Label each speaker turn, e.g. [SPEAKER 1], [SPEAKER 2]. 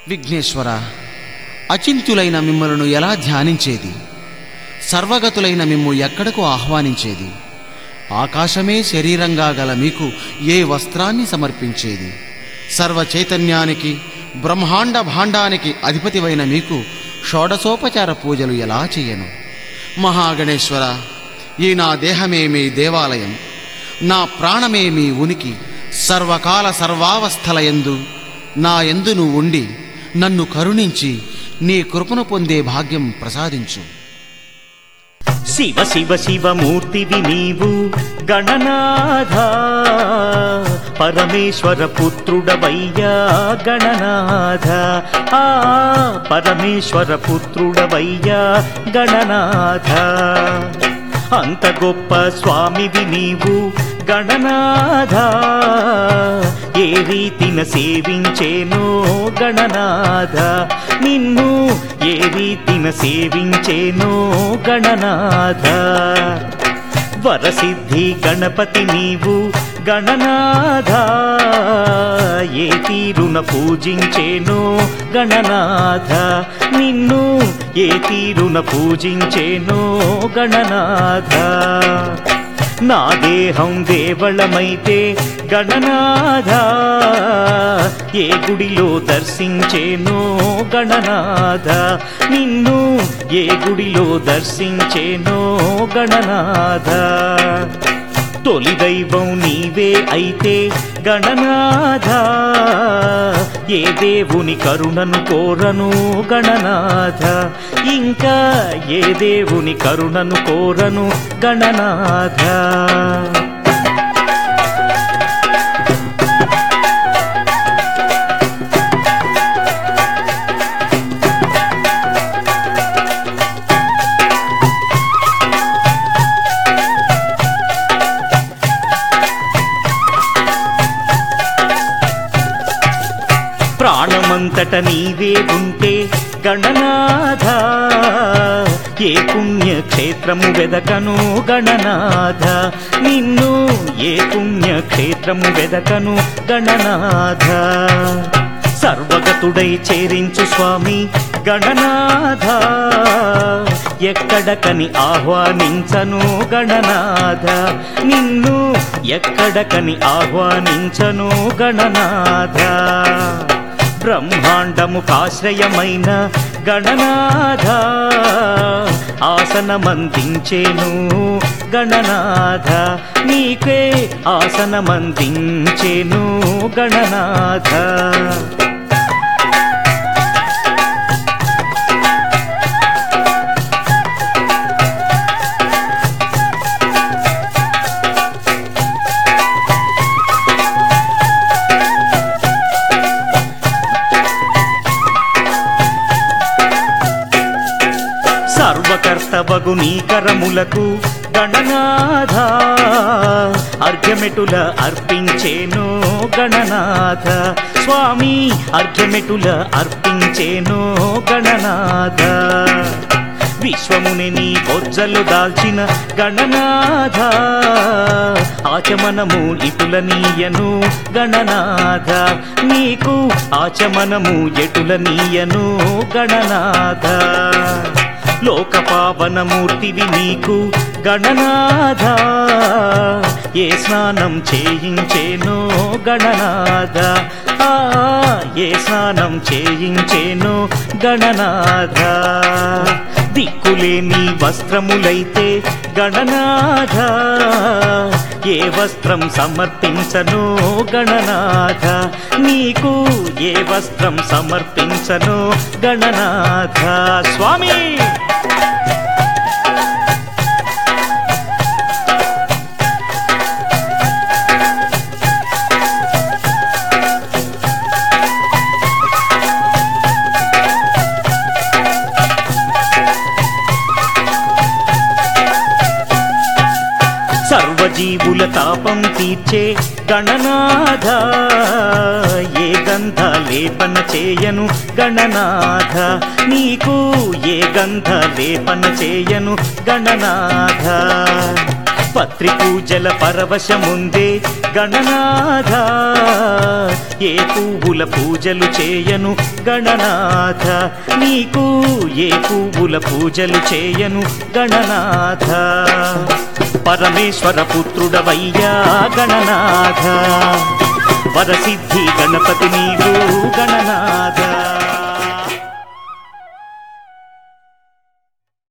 [SPEAKER 1] విఘ్నేశ్వర అచింత్యులైన మిమ్మలను ఎలా ధ్యానించేది సర్వగతులైన మిమ్ము ఎక్కడకు ఆహ్వానించేది ఆకాశమే శరీరంగా గల మీకు ఏ వస్త్రాన్ని సమర్పించేది సర్వ చైతన్యానికి బ్రహ్మాండ భాండానికి అధిపతివైన మీకు షోడసోపచార పూజలు ఎలా చేయను మహాగణేశ్వర ఈ నా దేహమే మీ దేవాలయం నా ప్రాణమే మీ ఉనికి సర్వకాల సర్వావస్థలయందు నా ఎందు నువ్వు ఉండి నన్ను కరుణించి నీ కృపను పొందే భాగ్యం ప్రసాదించు
[SPEAKER 2] శివ శివ శివమూర్తివి నీవు గణనాథ పరమేశ్వర పుత్రుడవయ్యా గణనాథ ఆ పరమేశ్వర పుత్రుడవయ్యా గణనాథ అంత గొప్ప స్వామివి నీవు గణనాథ ఏ రీతిన సేవించేనో గణనాథ నిన్ను ఏ రీతిన సేవించేనో గణనాథ వరసిద్ధి గణపతి నీవు గణనాథ ఏ తీరున పూజించేనో గణనాథ నిన్ను ఏ తీరున పూజించేనో గణనాథ నా దేహం దేవళమైతే గణనాథ ఏ గుడిలో దర్శించేనో గణనాథ నిన్ను ఏ గుడిలో దర్శించేనో గణనాథ తొలి దైవం నీవే అయితే గణనాథ ఏ దేవుని కరుణను కోరను గణనాథ ఇంకా ఏ దేవుని కరుణను కోరను గణనాథ ప్రాణమంతట నీవే ఉంటే గణనాథ ఏ పుణ్యక్షేత్రము వెదకను గణనాథ నిన్ను ఏ పుణ్యక్షేత్రము వెదకను గణనాథ సర్వగతుడై చేరించు స్వామి గణనాథ ఎక్కడకని ఆహ్వానించను గణనాథ నిన్ను ఎక్కడకని ఆహ్వానించను గణనాథ బ్రహ్మాండము కాశ్రయమైన గణనాథ ఆసనమందించేను గణనాథ నీకే ఆసనమందించేను గణనాథ సర్వకర్తవగు నీ కరములకు గణనాథ అర్ఘ్యమెటుల అర్పించేను గణనాథ స్వామి అర్ఘ్యమెటుల అర్పించేను గణనాథ విశ్వముని నీ బొజ్జలు దాల్చిన గణనాథ ఆచమనము ఇటుల నీయను గణనాథ నీకు ఆచమనము ఎటుల నీయను గణనాథ లోకపావనమూర్తివి నీకు గణనాథ ఏ స్నానం చేయించేనో గణనాథ ఆ ఏ స్నానం చేయించేనో గణనాథ దిక్కులేని వస్త్రములైతే గణనాథ ఏ వస్త్రం సమర్పించను గణనాథ నీకు ఏ వస్త్రం సమర్పించను గణనాథ స్వామి సర్వజీవుల తాపం తీర్చే గణనాథ ఏ గంధ లేపన చేయను గణనాథ నీకు ఏ గంధ లేపన చేయను గణనాథ పత్రి పూజల పరవశముందే గణనాథ ఏ పువ్వుల పూజలు చేయను గణనాథ నీకు ఏ పువ్వుల పూజలు చేయను గణనాథ పరమేశ్వర పుత్రుడవయ్యా గణనాథ వరసిద్ధి గణపతి నీవు గణనాథ